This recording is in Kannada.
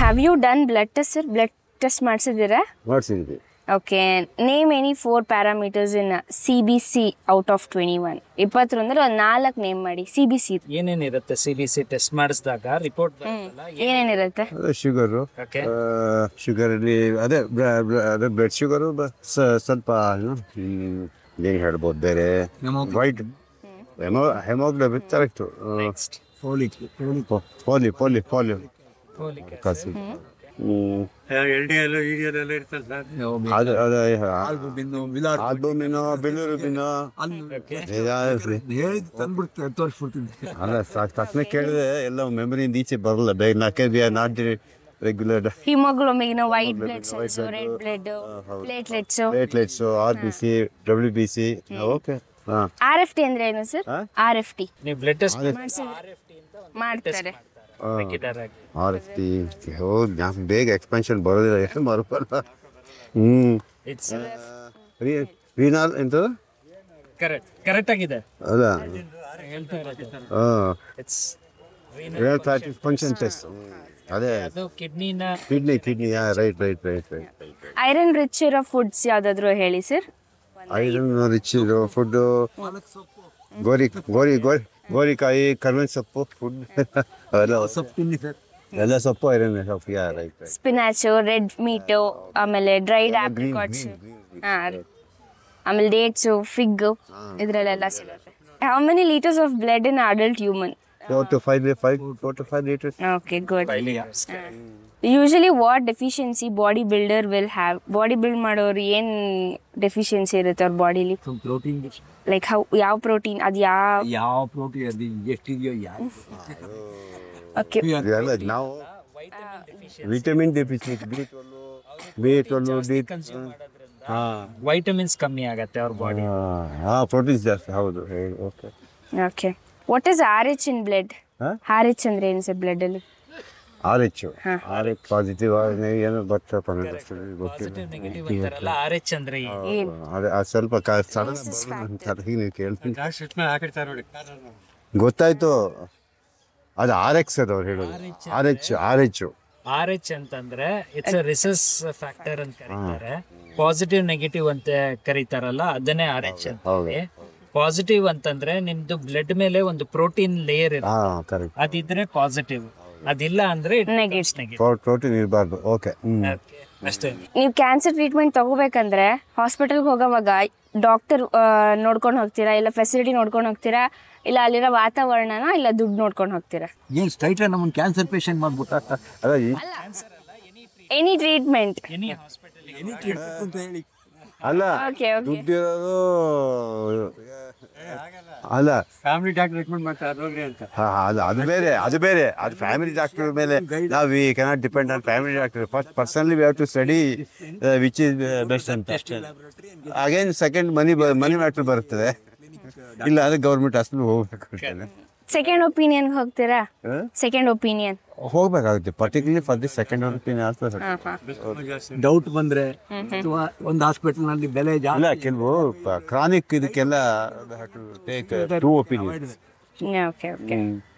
Have you done blood test sir blood test ಮಾಡಿಸಿದ್ದೀರಾ ಮಾಡಿಸಿದ್ವಿ okay name any four parameters in C B C out of twenty one ಇಪ್ಪತ್ತರೊಂದ್ರೆ ಒಂದು ನಾಲ್ಕು ನೇಮ್ ಮಾಡಿ ಸಿ ಬಿ ಸಿ ಏನೇನಿರುತ್ತೆ ಸಿ ಬಿ ಸಿ ಟೆಸ್ಟ್ ಮಾಡಿಸಿದಾಗ ರಿಪೋರ್ಟ್ ಬರುತ್ತಲ್ಲ ಏನೇನಿರುತ್ತೆ ಅದೇ ಶುಗರು ಓಕೆ ಶುಗರಲ್ಲಿ ಅದೇ ಬ್ಲ- ಬ್ಲ- ಅದೇ ಬ್ಲಡ್ ಶುಗರು ಸ್ವಲ್ಪ ಏನು ಏನು ಹೇಳ್ಬೋದು ಬೇರೆ ವೈಟ್ ಹೆಮೋ ಹೆಮೋಗ್ಲೋಬಿನ್ ಕರೆಕ್ಟು ಪೋಲಿ ಪೋಲಿ ಪೋಲಿ ಪೋಲಿ ಕಸಿ ಹ್ಮ್. ಅದು ಅದು ಆಲ್ಬುಮಿನೋ ಬಿಲುರುಬಿನೋ ಅಲ್ಲ ಸಾಕು ತಕ್ಷಣ ಕೇಳಿದ್ರೆ ಎಲ್ಲ ಮೆಮರಿಯಿಂದ ಈಚೆ ಬರಲ್ಲ ಬೇಗ ನಾಲ್ಕೈದು not regular haemoglobin white blood cells red blood platelets platelets R B C W B C okay ಹಾಂ ಆರ್ ಎಫ್ ಟಿ ಅಂದ್ರೆ ಏನು ಸರ್ ಹಾ? ಆರ್ ಎಫ್ ಟಿ ನೀವು ಬ್ಲಡ್ ಟೆಸ್ಟ್ ಮಾಡ್ತಾರೆ ಆರ್ ಎಫ್ ಟಿ ಓ ಜ್ಞಾಪ ಬೇಗ ಎಕ್ಸ್ಪೆನ್ಷನ್ ಬರೋದಿಲ್ಲ ಎಷ್ಟು ಮರುಪಲ್ಲ ಹ್ಞೂ ಇಟ್ಸ್ ರೀನಾಲ್ ಎಂತದ ಕರೆಕ್ಟ್ ಕರೆಕ್ಟ್ ಆಗಿದೆ ಅಲ್ಲ ಹೇಳ್ತಾ ಇರೋದು ಹಾಂ ಇಟ್ಸ್ ರಿಯಲ್ ಫಂಕ್ಷನ್ ಟೆಸ್ಟ್ ಅದೇ ಅದು ಕಿಡ್ನಿನ kidney kidney right right right right iron rich ಇರೋ ಫುಡ್ಸ್ ಯಾವ್ದಾದ್ರು ಹೇಳಿ ಸರ್ ಐರನ್ ರಿಚ್ ಇರೋ ಫುಡ್ಡು ಗೋರಿ ಗೋರಿ ಗೋರಿ ಗೋರಿಕಾಯಿ ಕರ್ಬೇವಿನ ಸೊಪ್ಪು ಫುಡ್ ಅವೆಲ್ಲ ಸೊಪ್ಪು ಎಲ್ಲ ಸೊಪ್ಪು ಐರನ್ ಸೊಪ್ಪು yeah right right spinach red meat ಆಮೇಲೆ ಡ್ರೈಡ್ ಆಪ್ರಿಕಾಟ್ಸ್ ಹಾಂ ಆಮೇಲೆ ಡೇಟ್ಸು ಫಿಗ್ ಇದರಲ್ಲೆಲ್ಲ ಸಿಗುತ್ತೆ how many litres of blood in adult human four to five five four to five litres okay good usually what deficiency body builder will have body build ಮಾಡೋರು ಏನು ಡೆಫಿಷಿಯನ್ಸಿ ಇರುತ್ತೆ ಅವ್ರ ಬಾಡಿಲಿ ಪ್ರೋಟೀನ್ ಲೈಕ್ ಹೌ ಯಾವ ಪ್ರೋಟೀನ್ ಅದು ಯಾವ ಯಾವ ಪ್ರೋಟೀನ್ ಅದು ಎಷ್ಟಿದೆಯೋ ಯಾವ ಓಕೆ ಇದೆಲ್ಲ ನಾವು vitamin deficit B twelve B twelve D ಹಾಂ ವೈಟಮಿನ್ಸ್ ಕಮ್ಮಿ ಆಗತ್ತೆ ಅವ್ರ ಬಾಡಿ ಹಾಂ ಪ್ರೋಟೀನ್ಸ್ ಜಾಸ್ತಿ ಹೌದು ಹೇಳಿ okay okay what is R H in blood ಹಾ? ಆರ್ ಎಚ್ ಅಂದ್ರೆ ಏನು ಸರ್ ಬ್ಲಡ್ಡಲ್ಲಿ R H R H positive ಏನೋ ಬರ್ತಪ್ಪ ನನಗೆ ಅಷ್ಟು ಗೊತ್ತಿಲ್ಲ ನೆಗೆಟಿವ್ ಅಂತಾರಲ್ಲ ಆರ್ ಎಚ್ ಅಂದ್ರೆ ಏನು? ಏನು ಅದೇ ಅದು ಸ್ವಲ್ಪ ಕ ಸಡನ್ ಈಗ ನೀವು ಕೇಳ್ತೀನಿ ಗೊತ್ತಾಯ್ತು ಅದು ಆರ್ ಎಕ್ಸ್ ಅದು ಅವ್ರು ಹೇಳೋದು R H R H R H ಅಂತಂದ್ರೆ ಇಟ್ಸ್ ರಿಸಸ್ ಫ್ಯಾಕ್ಟರ್ ಅಂತ ಕರೀತಾರೆ ಪಾಸಿಟಿವ್ ನೆಗೆಟಿವ್ ಅಂತ ಕರೀತಾರಲ್ಲ ಅದನ್ನೇ ಆರ್ ಎಚ್ ಹೌದು. ಪಾಸಿಟಿವ್ ಅಂತಂದ್ರೆ ನಿಮ್ದು ಬ್ಲಡ್ ಮೇಲೆ ಒಂದು ಪ್ರೋಟೀನ್ ಲೇಯರ್ ಇರುತ್ತೆ ಹಾಂ ಕರೆಕ್ಟ್ ಅದಿದ್ರೆ ಪಾಸಿಟಿವ್ ಅದಿಲ್ಲ ಅಂದ್ರೆ Negative. ನೆಗೆಟಿವ್ ಪ್ರೋಟೀನ್ ಇರಬಾರ್ದು ಓಕೆ ಹ್ಞೂ ಅಷ್ಟೇ ನೀವು ಕ್ಯಾನ್ಸರ್ ಟ್ರೀಟ್ಮೆಂಟ್ ತಗೋಬೇಕಂದ್ರೆ ಹಾಸ್ಪಿಟಲ್ಗೆ ಹೋಗೋವಾಗ ಡಾಕ್ಟರ್ ನೋಡ್ಕೊಂಡು ಹೋಗ್ತೀರಾ ಇಲ್ಲ ಫೆಸಿಲಿಟಿ ನೋಡ್ಕೊಂಡು ಹೋಗ್ತೀರಾ ಇಲ್ಲ ಅಲ್ಲಿರೋ ವಾತಾವರಣನ ಇಲ್ಲ ದುಡ್ಡು ನೋಡ್ಕೊಂಡು ಹೋಗ್ತೀರಾ ಏನು ಸ್ಟ್ರೈಟ್ ನಮ್ಮನ್ನು ಕ್ಯಾನ್ಸರ್ ಪೇಷಂಟ್ ಮಾಡ್ಬಿಟ್ಟ ಅಲ್ಲ ಈ ಎನಿ ಟ್ರೀಟ್ಮೆಂಟ್ ಎನಿ ಹಾಸ್ಪಿಟಲ್ ಅಂತ ಹೇಳಿ ಅಲ್ಲ ಓಕೆ ಓಕೆ ದುಡ್ಡಿರೋದು ಅಲ್ಲ ಫ್ಯಾಮಿಲಿ ಡಾಕ್ಟರ್ ರೆಕಮೆಂಡ್ ಮಾಡ್ತಾರೆ ಹೋಗ್ರಿ ಅಂತ ಹಾ, ಹಾ, ಅದು ಅದು ಬೇರೆ ಅದು ಬೇರೆ ಅದು ಫ್ಯಾಮಿಲಿ ಡಾಕ್ಟರ್ ಮೇಲೆ ನಾವು we cannot depend on family doctor first personally we have to study which is best ಅಂತ again second money money matter ಬರ್ತದೆ ಇಲ್ಲ ಅಂದ್ರೆ ಗೌರ್ಮೆಂಟ್ ಹಾಸ್ಪಿಟಲ್ ಹೋಗ್ಬೇಕು ಅಷ್ಟೇನೆ. ಸೆಕೆಂಡ್ ಒಪಿನಿಯನ್ಗೆ ಹೋಗ್ತೀರಾ ಹಾ? ಸೆಕೆಂಡ್ ಒಪಿನಿಯನ್ ಹೋಗ್ಬೇಕಾಗುತ್ತೆ particularly for the second opinion hospital ಹಾಂ ಹಾಂ ಡೌಟ್ ಬಂದ್ರೆ ಅಥವಾ ಒಂದು ಹಾಸ್ಪಿಟಲ್ನಲ್ಲಿ ಬೆಲೆ ಇಲ್ಲ ಜಾಸ್ತಿ ಕೆಲವು ಕ್ರಾನಿಕ್ ಇದಕ್ಕೆಲ್ಲ take two opinion okay okay